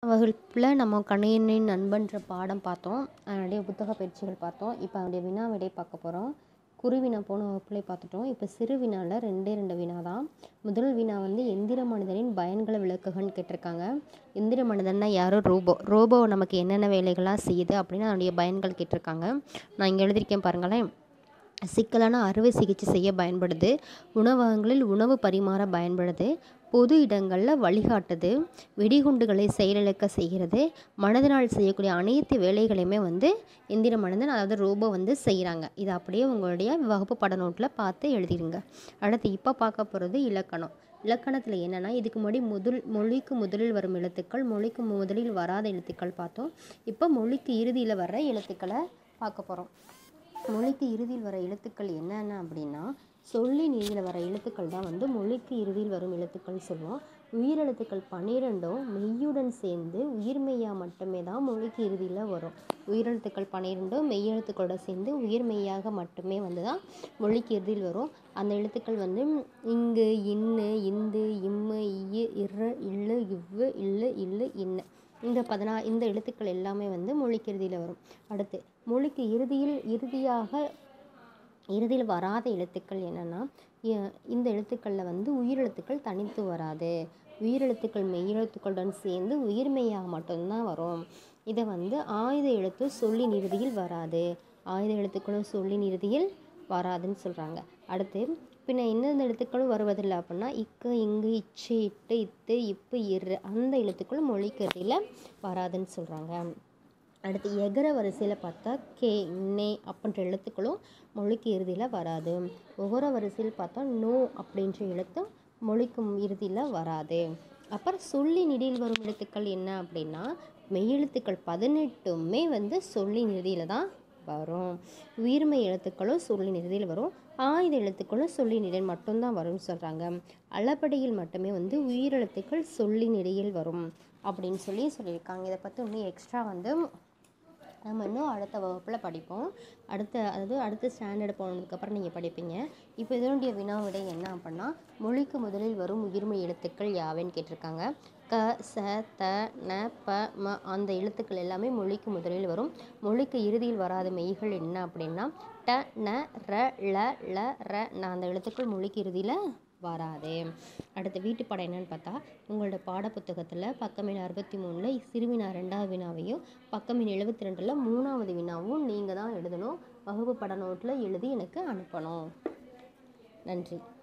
வகுப்பில் நம்ம கணினியின் நண்பன்ற பாடம் பார்த்தோம் அதனுடைய புத்தக பயிற்சிகள் பார்த்தோம் இப்போ அதனுடைய வினா விடை பார்க்க போகிறோம் குருவினா போன வகுப்புலே பார்த்துட்டோம் இப்போ சிறு வினாவில் ரெண்டே ரெண்டு வினா தான் முதல் வினா வந்து எந்திர மனிதனின் பயன்களை விளக்குகன்னு கேட்டிருக்காங்க எந்திர மனிதன்னா யாரும் ரோபோ ரோபோ நமக்கு என்னென்ன வேலைகளாக செய்யுது அப்படின்னு அதனுடைய பயன்கள் கேட்டிருக்காங்க நான் இங்கே எழுதியிருக்கேன் பாருங்களேன் சிக்கலான அறுவை சிகிச்சை செய்ய பயன்படுது உணவகங்களில் உணவு பரிமாற பயன்படுது பொது இடங்களில் வழிகாட்டுது வெடிகுண்டுகளை செயலிழக்க செய்கிறது மனதினால் செய்யக்கூடிய அனைத்து வேலைகளையுமே வந்து எந்திர மனிதன் அதாவது ரோபோ வந்து செய்கிறாங்க இது அப்படியே உங்களுடைய வகுப்பு பட நோட்டில் பார்த்து எழுதிடுங்க அடுத்து இப்போ பார்க்க போகிறது இலக்கணம் இலக்கணத்தில் என்னென்னா இதுக்கு முன்னாடி முதல் மொழிக்கு முதலில் வரும் எழுத்துக்கள் மொழிக்கு முதலில் வராத எழுத்துக்கள் பார்த்தோம் இப்போ மொழிக்கு இறுதியில் வர்ற எழுத்துக்களை பார்க்க போகிறோம் மொழிக்கு இறுதியில் வர எழுத்துக்கள் என்னென்ன அப்படின்னா சொல்லின் இறுதியில் வர எழுத்துக்கள் தான் வந்து மொழிக்கு இறுதியில் வரும் எழுத்துக்கள் சொல்லுவோம் உயிரெழுத்துக்கள் பன்னிரெண்டும் மெய்யுடன் சேர்ந்து உயிர்மெய்யா மட்டுமே தான் மொழிக்கு இறுதியில் வரும் உயிரெழுத்துக்கள் பன்னிரெண்டும் மெய்யெழுத்துக்களோட சேர்ந்து உயிர்மெய்யாக மட்டுமே வந்து தான் மொழிக்கு இறுதியில் வரும் அந்த எழுத்துக்கள் வந்து இங்கு இன்னு இந்து இம்மு இய்யு இரு இல்லு இவ்வு இல்லு இல்லு இன்னு இந்த பதினா இந்த எழுத்துக்கள் எல்லாமே வந்து மொழிக்கு இறுதியில் வரும் அடுத்து மொழிக்கு இறுதியில் இறுதியாக இறுதியில் வராத எழுத்துக்கள் என்னென்னா இந்த எழுத்துக்களில் வந்து உயிரெழுத்துக்கள் தனித்து வராது உயிரெழுத்துக்கள் மெய்யெழுத்துக்களுடன் சேர்ந்து உயிர்மெய்யாக மட்டும்தான் வரும் இதை வந்து ஆயுத எழுத்து சொல்லின் இறுதியில் வராது ஆயுத எழுத்துக்களும் சொல்லின் இறுதியில் வராதுன்னு சொல்கிறாங்க அடுத்து பின்ன எந்தெந்த எழுத்துக்களும் வருவதில்லை அப்படின்னா இக்கு இங்கு இச்சு இட்டு இத்து இப்பு இரு அந்த எழுத்துக்களும் மொழிக்கு இறுதியில் வராதுன்னு சொல்கிறாங்க அடுத்து எகர வரிசையில் பார்த்தா கே நே அப்படின்ற எழுத்துக்களும் மொழிக்கு இறுதியில் வராது ஒகர வரிசையில் பார்த்தா நோ அப்படின்ற எழுத்தும் மொழிக்கு இறுதியில் வராது அப்புறம் சொல்லி நெடியில் வரும் எழுத்துக்கள் என்ன அப்படின்னா மெய்யெழுத்துக்கள் பதினெட்டுமே வந்து சொல்லி இறுதியில் தான் வரும் உயிர்மை எழுத்துக்களும் சொல்லி நிறுதியில் வரும் ஆயுத எழுத்துக்களும் சொல்லி நிலையில் மட்டும்தான் வரும்னு சொல்கிறாங்க அளபடியில் மட்டுமே வந்து உயிரெழுத்துக்கள் சொல்லி நிலையில் வரும் அப்படின்னு சொல்லி சொல்லியிருக்காங்க இதை பற்றி இன்னும் எக்ஸ்ட்ரா வந்து நம்ம இன்னும் அடுத்த வகுப்பில் படிப்போம் அடுத்த அதாவது அடுத்த ஸ்டாண்டர்டு போனதுக்கப்புறம் நீங்கள் படிப்பீங்க இப்போ இதனுடைய வினா விடை என்ன அப்படின்னா மொழிக்கு முதலில் வரும் உயிர்மை எழுத்துக்கள் யாவேன்னு கேட்டிருக்காங்க க ச த ந ப ம அந்த எழுத்துக்கள் எல்லாமே மொழிக்கு முதலில் வரும் மொழிக்கு இறுதியில் வராத மெய்கள் என்ன அப்படின்னா ட ந ர ல ல ர ந அந்த எழுத்துக்கள் மொழிக்கு இறுதியில் வராது அடுத்த வீட்டு பாடம் என்னன்னு பார்த்தா உங்களோட பாடப்புத்தகத்தில் பக்கமின் அறுபத்தி மூணில் சிறுவினா ரெண்டாவது வினாவையும் பக்கமின் எழுபத்தி ரெண்டில் மூணாவது வினாவும் நீங்கள் தான் எழுதணும் வகுப்பு பட நோட்டில் எழுதி எனக்கு அனுப்பணும் நன்றி